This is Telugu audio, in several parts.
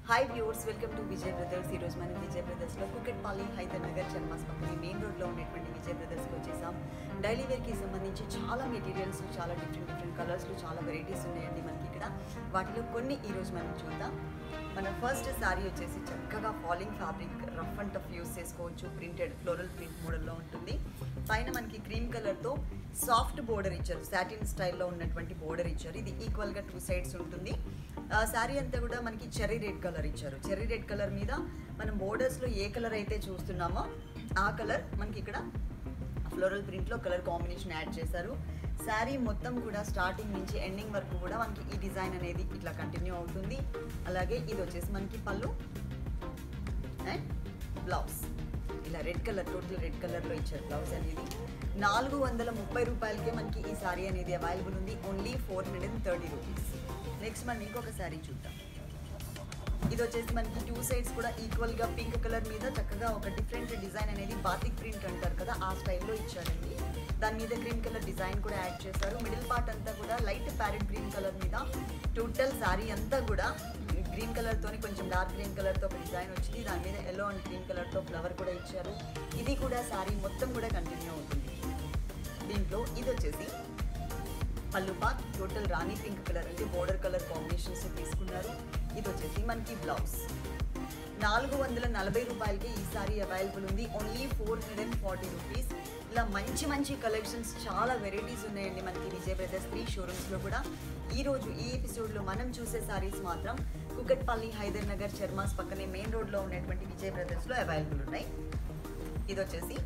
hi viewers welcome to Vijay brothers ఈ రోజు మనం విజయ్ బ్రదర్స్లో కుకెట్పల్లి హైదర్ నగర్ చర్మాస్ పక్కన మెయిన్ రోడ్లో ఉన్నటువంటి విజయ్ బ్రదర్స్కి వచ్చేసాం డైలీ వేర్కి సంబంధించి చాలా మెటీరియల్స్ చాలా డిఫరెంట్ డిఫరెంట్ కలర్స్లో చాలా వెరైటీస్ ఉన్నాయండి మనకి ఇక్కడ వాటిలో కొన్ని ఈ రోజు మనం చూద్దాం మన ఫస్ట్ శారీ వచ్చేసి చక్కగా falling fabric rough and tough use చేసుకోవచ్చు ప్రింటెడ్ ఫ్లోరల్ ప్రింట్ మోడల్లో ఉంటుంది పైన మనకి క్రీమ్ కలర్తో సాఫ్ట్ బోర్డర్ ఇచ్చారు సాటిన్ స్టైల్లో ఉన్నటువంటి బోర్డర్ ఇచ్చారు ఇది ఈక్వల్గా టూ సైడ్స్ ఉంటుంది శారీ అంతా కూడా మనకి చెర్రీ రెడ్ కలర్ ఇచ్చారు చెర్రీ రెడ్ కలర్ మీద మనం బోర్డర్స్లో ఏ కలర్ అయితే చూస్తున్నామో ఆ కలర్ మనకి ఇక్కడ ఫ్లోరల్ ప్రింట్లో కలర్ కాంబినేషన్ యాడ్ చేశారు శారీ మొత్తం కూడా స్టార్టింగ్ నుంచి ఎండింగ్ వరకు కూడా మనకి ఈ డిజైన్ అనేది ఇట్లా కంటిన్యూ అవుతుంది అలాగే ఇది వచ్చేసి మనకి పళ్ళు అండ్ బ్లౌజ్ ఇలా రెడ్ కలర్ టోటల్ రెడ్ కలర్లో ఇచ్చారు బ్లౌజ్ అనేది నాలుగు వందల ముప్పై రూపాయలకే మనకి ఈ శారీ అనేది అవైలబుల్ ఉంది only four hundred and thirty rupees next మనం ఇంకొక శారీ చూద్దాం ఇది వచ్చేసి మనకి టూ సైడ్స్ కూడా ఈక్వల్గా పింక్ కలర్ మీద చక్కగా ఒక డిఫరెంట్ డిజైన్ అనేది బాతిక్ ప్రింట్ అంటారు కదా ఆ స్టైల్లో ఇచ్చారండి దాని మీద గ్రీన్ కలర్ డిజైన్ కూడా యాడ్ చేశారు మిడిల్ పార్ట్ అంతా కూడా లైట్ ప్యారెట్ గ్రీన్ కలర్ మీద టోటల్ శారీ అంతా కూడా గ్రీన్ కలర్తోని కొంచెం డార్క్ గ్రీన్ కలర్తో ఒక డిజైన్ వచ్చింది దాని మీద ఎల్లో అండ్ గ్రీన్ కలర్తో ఫ్లవర్ కూడా ఇచ్చారు ఇది కూడా శారీ మొత్తం కూడా కంటిన్యూ అవుతుంది దీంట్లో ఇది వచ్చేసి పళ్ళు పార్ట్ టోటల్ రాణి పింక్ కలర్ అంటే బోర్డర్ కలర్ కాంబినేషన్స్ తీసుకున్నారు ఇది వచ్చేసి మనకి బ్లౌజ్ నాలుగు వందల నలభై రూపాయలకి ఈ సారీ అవైలబుల్ ఉంది only four hundred and forty rupees ఇలా మంచి మంచి కలెక్షన్స్ చాలా వెరైటీస్ ఉన్నాయండి మనకి విజయ్ బ్రదర్స్ త్రీ షోరూమ్స్లో కూడా ఈ రోజు ఈ ఎపిసోడ్లో మనం చూసే సారీస్ మాత్రం కుకట్పల్లి హైదర్ నగర్ చర్మాస్ పక్కనే మెయిన్ రోడ్లో ఉన్నటువంటి విజయ్ బ్రదర్స్లో అవైలబుల్ ఉన్నాయి ఇది వచ్చేసి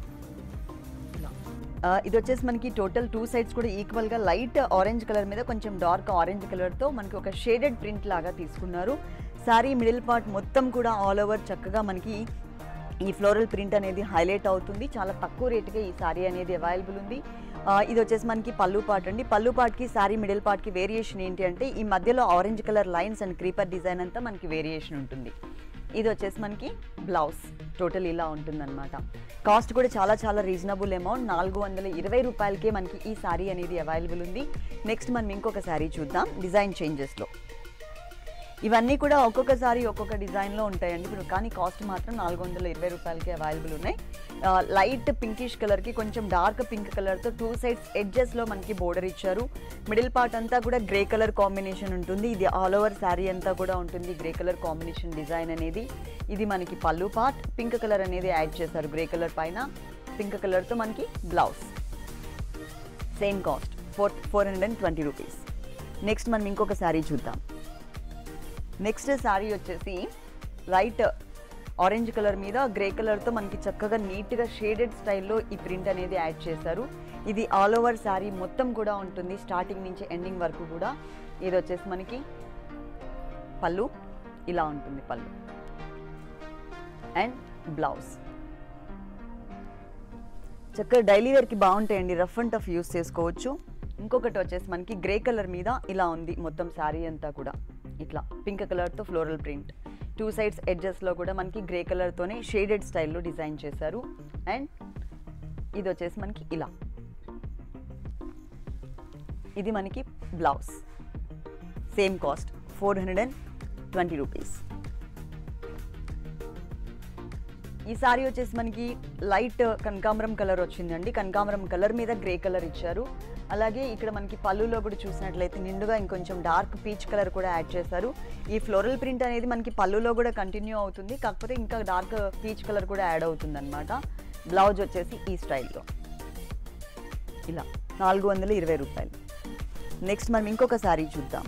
ఇలా ఆ, ఇది వచ్చేసి మనకి టోటల్ టూ సైడ్స్ కూడా ఈక్వల్గా లైట్ ఆరెంజ్ కలర్ మీద కొంచెం డార్క్ ఆరెంజ్ కలర్తో మనకి ఒక షేడెడ్ ప్రింట్ లాగా తీసుకున్నారు సారీ మిడిల్ పార్ట్ మొత్తం కూడా ఆల్ ఓవర్ చక్కగా మనకి ఈ ఫ్లోరల్ ప్రింట్ అనేది హైలైట్ అవుతుంది చాలా తక్కువ రేటుగా ఈ సారీ అనేది అవైలబుల్ ఉంది ఆ, ఇది వచ్చేసి మనకి పళ్ళు పార్ట్ అండి పళ్ళు పార్ట్కి సారీ మిడిల్ పార్ట్కి వేరియేషన్ ఏంటి అంటే ఈ మధ్యలో orange colour lines and creeper design అంతా మనకి వేరియేషన్ ఉంటుంది ఇది వచ్చేసి మనకి బ్లౌజ్ టోటల్ ఇలా ఉంటుందన్నమాట కాస్ట్ కూడా చాలా చాలా రీజనబుల్ అమౌంట్ నాలుగు వందల ఇరవై రూపాయలకే మనకి ఈ శారీ అనేది అవైలబుల్ ఉంది నెక్స్ట్ మనం ఇంకొక శారీ చూద్దాం డిజైన్ చేంజెస్లో ఇవన్నీ కూడా ఒక్కొక్క సారీ ఒక్కొక్క డిజైన్లో ఉంటాయండి ఇప్పుడు కానీ కాస్ట్ మాత్రం నాలుగు వందల ఇరవై రూపాయలకి అవైలబుల్ ఉన్నాయి ఆ, లైట్ పింకిష్ కలర్కి కొంచెం డార్క్ పింక్ కలర్తో టూ సైడ్స్ ఎడ్జెస్లో మనకి బోర్డర్ ఇచ్చారు మిడిల్ పార్ట్ అంతా కూడా గ్రే కలర్ కాంబినేషన్ ఉంటుంది ఇది ఆల్ ఓవర్ శారీ అంతా కూడా ఉంటుంది గ్రే కలర్ కాంబినేషన్ డిజైన్ అనేది ఇది మనకి పళ్ళు పార్ట్ పింక్ కలర్ అనేది యాడ్ చేశారు గ్రే కలర్ పైన పింక్ కలర్తో మనకి blouse same cost four four hundred and twenty rupees next మనం ఇంకొక శారీ చూద్దాం నెక్స్ట్ శారీ వచ్చేసి లైట్ ఆరెంజ్ కలర్ మీద గ్రే కలర్తో మనకి చక్కగా నీట్గా షేడెడ్ స్టైల్లో ఈ ప్రింట్ అనేది యాడ్ చేశారు ఇది ఆల్ ఓవర్ శారీ మొత్తం కూడా ఉంటుంది స్టార్టింగ్ నుంచి ఎండింగ్ వరకు కూడా ఇది వచ్చేసి మనకి పళ్ళు ఇలా ఉంటుంది పళ్ళు అండ్ బ్లౌజ్ చక్కగా డైలీ వేర్కి బాగుంటాయండి రఫ్ అండ్ టఫ్ యూస్ చేసుకోవచ్చు ఇంకొకటి వచ్చేసి మనకి గ్రే కలర్ మీద ఇలా ఉంది మొత్తం శారీ అంతా కూడా ఇట్లా పింక్ కలర్తో ఫ్లోరల్ ప్రింట్ టూ సైడ్స్ ఎడ్జెస్లో కూడా మనకి గ్రే కలర్తోనే షేడెడ్ స్టైల్లో డిజైన్ చేశారు అండ్ ఇది వచ్చేసి మనకి ఇలా ఇది మనకి blouse same cost four hundred and twenty rupees ఈ సారీ వచ్చేసి మనకి లైట్ కనకాంబరం కలర్ వచ్చిందండి కనకాంబరం కలర్ మీద గ్రే కలర్ ఇచ్చారు అలాగే ఇక్కడ మనకి పళ్ళులో కూడా చూసినట్లయితే నిండుగా ఇంకొంచెం డార్క్ పీచ్ కలర్ కూడా యాడ్ చేశారు ఈ ఫ్లోరల్ ప్రింట్ అనేది మనకి పళ్ళులో కూడా కంటిన్యూ అవుతుంది కాకపోతే ఇంకా డార్క్ పీచ్ కలర్ కూడా యాడ్ అవుతుంది అనమాట బ్లౌజ్ వచ్చేసి ఈ స్టైల్లో ఇలా నాలుగు వందల ఇరవై రూపాయలు నెక్స్ట్ మనం ఇంకొక శారీ చూద్దాం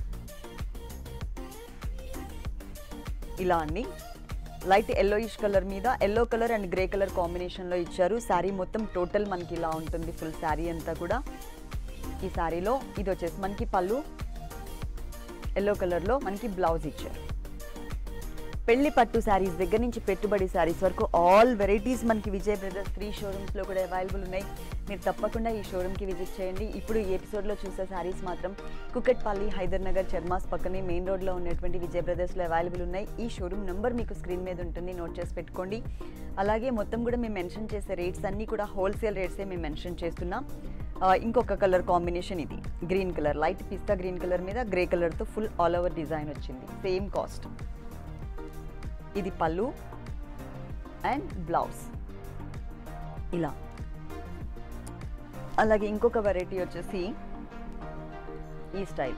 ఇలా అండి లైట్ ఎల్లోయిష్ కలర్ మీద yellow colour and grey colour కాంబినేషన్లో ఇచ్చారు శారీ మొత్తం టోటల్ మనకి ఇలా ఉంటుంది ఫుల్ శారీ అంతా కూడా ఈ శారీలో ఇది వచ్చేసి మనకి పళ్ళు ఎల్లో కలర్లో మనకి బ్లౌజ్ ఇచ్చారు పెళ్లి పట్టు శారీస్ దగ్గర నుంచి పెట్టుబడి శారీస్ వరకు ఆల్ వెరైటీస్ మనకి విజయ్ బ్రదర్స్ త్రీ షోరూమ్స్లో కూడా అవైలబుల్ ఉన్నాయి మీరు తప్పకుండా ఈ షోరూమ్కి విజిట్ చేయండి ఇప్పుడు ఈ ఎపిసోడ్లో చూసే శారీస్ మాత్రం కుకట్పల్లి హైదర్ నగర్ చర్మాస్ పక్కనే మెయిన్ రోడ్లో ఉన్నటువంటి విజయ్ బ్రదర్స్లో అవైలబుల్ ఉన్నాయి ఈ షోరూమ్ నెంబర్ మీకు స్క్రీన్ మీద ఉంటుంది నోట్ చేసి పెట్టుకోండి అలాగే మొత్తం కూడా మేము మెన్షన్ చేసే రేట్స్ అన్నీ కూడా హోల్సేల్ రేట్సే మేము మెన్షన్ చేస్తున్నాం ఆ, ఇంకొక కలర్ కాంబినేషన్ ఇది గ్రీన్ కలర్ లైట్ పిస్తా గ్రీన్ కలర్ మీద గ్రే కలర్తో ఫుల్ ఆల్ ఓవర్ డిజైన్ వచ్చింది సేమ్ కాస్ట్ ఇది పళ్ళు అండ్ బ్లౌజ్ ఇలా అలాగే ఇంకొక వెరైటీ వచ్చేసి ఈ స్టైల్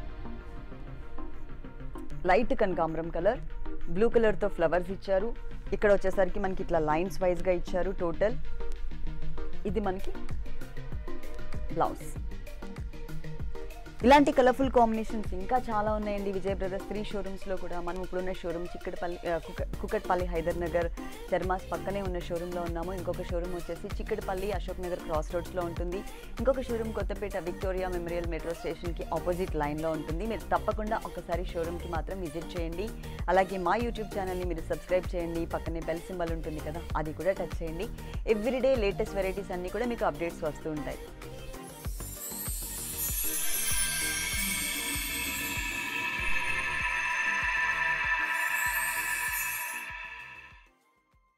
లైట్ కనకాంబరం కలర్ బ్లూ కలర్తో ఫ్లవర్స్ ఇచ్చారు ఇక్కడ వచ్చేసరికి మనకి ఇట్లా లైన్స్ వైజ్గా ఇచ్చారు టోటల్ ఇది మనకి బ్లౌజ్ ఇలాంటి కలర్ఫుల్ కాంబినేషన్స్ ఇంకా చాలా ఉన్నాయండి విజయ్ బ్రదర్స్ త్రీ షోరూమ్స్లో కూడా మనం ఇప్పుడున్న షోరూమ్ చిక్కడపల్లి ఆ, కుక- కుకట్పల్లి హైదర్ నగర్ చర్మాస్ పక్కనే ఉన్న షోరూంలో ఉన్నాము ఇంకొక షోరూమ్ వచ్చేసి చిక్కడపల్లి అశోక్ నగర్ క్రాస్ రోడ్స్లో ఉంటుంది ఇంకొక showroom Kothapet Victoria memorial metro స్టేషన్కి ఆపోజిట్ లైన్లో ఉంటుంది మీరు తప్పకుండా ఒకసారి షోరూమ్కి మాత్రం విజిట్ చేయండి అలాగే మా యూట్యూబ్ ఛానల్ని మీరు సబ్స్క్రైబ్ చేయండి పక్కనే బెల్ సింబల్ ఉంటుంది కదా అది కూడా టచ్ చేయండి ఎవ్రీడే లేటెస్ట్ వెరైటీస్ అన్నీ కూడా మీకు అప్డేట్స్ వస్తూ ఉంటాయి